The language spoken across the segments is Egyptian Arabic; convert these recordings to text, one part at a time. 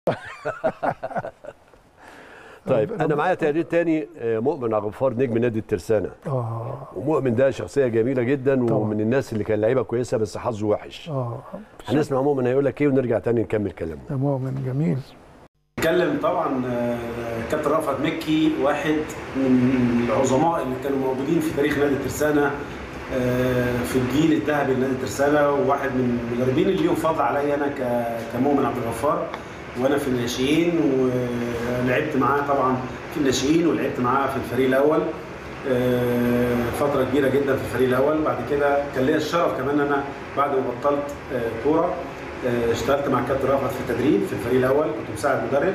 طيب انا معايا تقرير تاني آه، مؤمن عبد الغفار نجم نادي الترسانه اه ومؤمن ده شخصيه جميله جدا طبعا. ومن الناس اللي كان لعيبه كويسه بس حظه وحش اه هنسمع مؤمن هيقول لك ايه ونرجع تاني نكمل كلامنا ده مؤمن جميل نتكلم طبعا آه، كابتن رأفت مكي واحد من العظماء اللي كانوا موجودين في تاريخ نادي الترسانة آه، في الجيل الذهبي لنادي الترسانة وواحد من المدربين اللي ليهم فضل عليا انا ك- كمؤمن عبد الغفار وانا في الناشئين ولعبت معاه طبعا في الناشئين ولعبت معاه في الفريق الاول آه، فتره كبيره جدا في الفريق الاول بعد كده كان ليا الشرف كمان انا بعد ما بطلت آه، كوره آه، اشتغلت مع الكابتن رأفت في التدريب في الفريق الاول كنت مساعد مدرب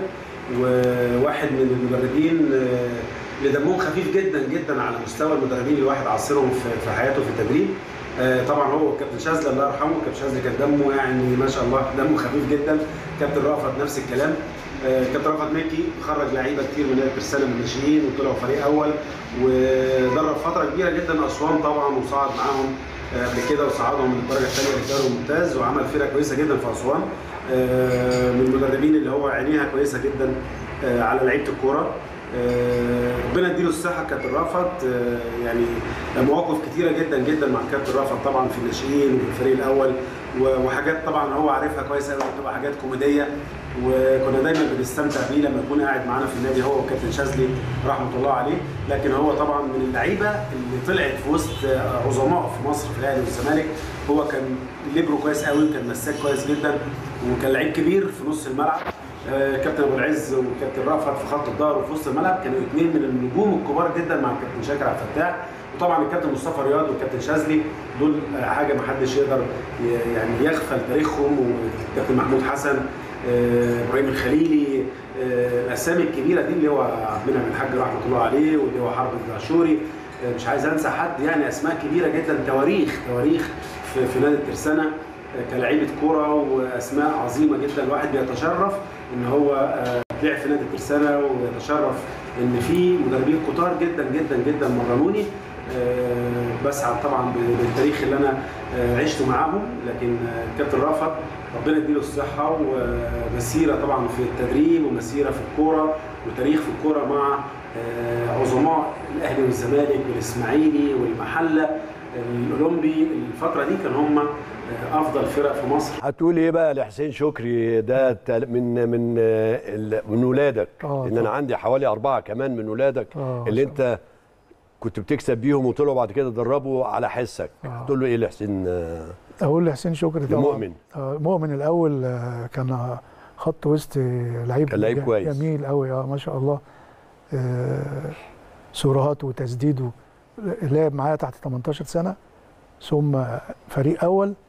وواحد من المدربين آه، اللي دمهم خفيف جدا جدا على مستوى المدربين اللي الواحد عاصرهم في- في حياته في التدريب آه، طبعا هو كابتن شاذلي الله يرحمه كابتن شاذلي كان دمه يعني ما شاء الله دمه خفيف جدا كابتن رأفت نفس الكلام آه، كابتن رأفت مكي خرج لعيبه كتير من نادي الترسانه من الناشئين وطلعوا فريق اول ودرب فتره كبيره جدا اسوان طبعا وصعد معاهم آه، قبل كده وصعدهم من الدرجه الثانيه للدوري الممتاز وعمل فرقه كويسه جدا في اسوان آه، من المدربين اللي هو عينيها كويسه جدا آه، على لعيبه الكوره آه، ربنا يديله الصحه كابتن رأفت آه، يعني مواقف كتيره جدا جدا مع كابتن رأفت طبعا في الناشئين وفي الفريق الاول و- وحاجات طبعا هو عارفها كويس قوي بتبقى حاجات كوميديه وكنا دايما بنستمتع بيه لما يكون قاعد معانا في النادي هو وكابتن شاذلي رحمه الله عليه لكن هو طبعا من اللعيبه اللي طلعت في وسط آه، عظماء في مصر في الاهلي والزمالك هو كان ليبرو كويس قوي وكان مساك كويس جدا وكان لعيب كبير في نص الملعب آه، كابتن ابو العز وكابتن رأفت في خط الظهر وفي وسط الملعب كانوا اثنين من النجوم الكبار جدا مع الكابتن شاكر عبد الفتاح وطبعا الكابتن مصطفى رياض والكابتن شاذلي دول آه، حاجه ما حدش يقدر ي- يعني يغفل تاريخهم والكابتن محمود حسن آه، ابراهيم الخليلي آه، الاسامي الكبيره دي اللي هو عبد المنعم الحاج رحمه الله عليه واللي هو حرب العاشوري آه، مش عايز انسى حد يعني اسماء كبيره جدا تواريخ تواريخ في, في نادي الترسانه آه، كلاعيبه كوره واسماء عظيمه جدا الواحد بيتشرف ان هو آه، لعب في نادي الترسانه ويتشرف ان في مدربين كتار جدا جدا جدا مرنوني آه، بسعد طبعا بالتاريخ اللي انا آه، عشته معاهم لكن آه، كابتن رافت ربنا يديله الصحه ومسيره طبعا في التدريب ومسيره في الكوره وتاريخ في الكوره مع آه، عظماء الاهلي والزمالك والاسماعيلي والمحله الاولمبي الفتره دي كان هم آه، افضل فرق في مصر هتقول ايه بقى لحسين شكري ده تل- من من آه، ال- من ولادك آه، ان انا طبعا. عندي حوالي اربعه كمان من ولادك آه، اللي ما انت كنت بتكسب بيهم وطلعوا بعد كده دربوا على حسك آه. هتقول له ايه لحسين آه، اقول لحسين شكري طبعا لمؤمن. آه، مؤمن الاول آه، كان خط وسط لعيب كان لعيب ج- كويس. جميل قوي اه ما شاء الله آه، سرعات وتسديد و- لعب معايا تحت 18 سنه ثم فريق اول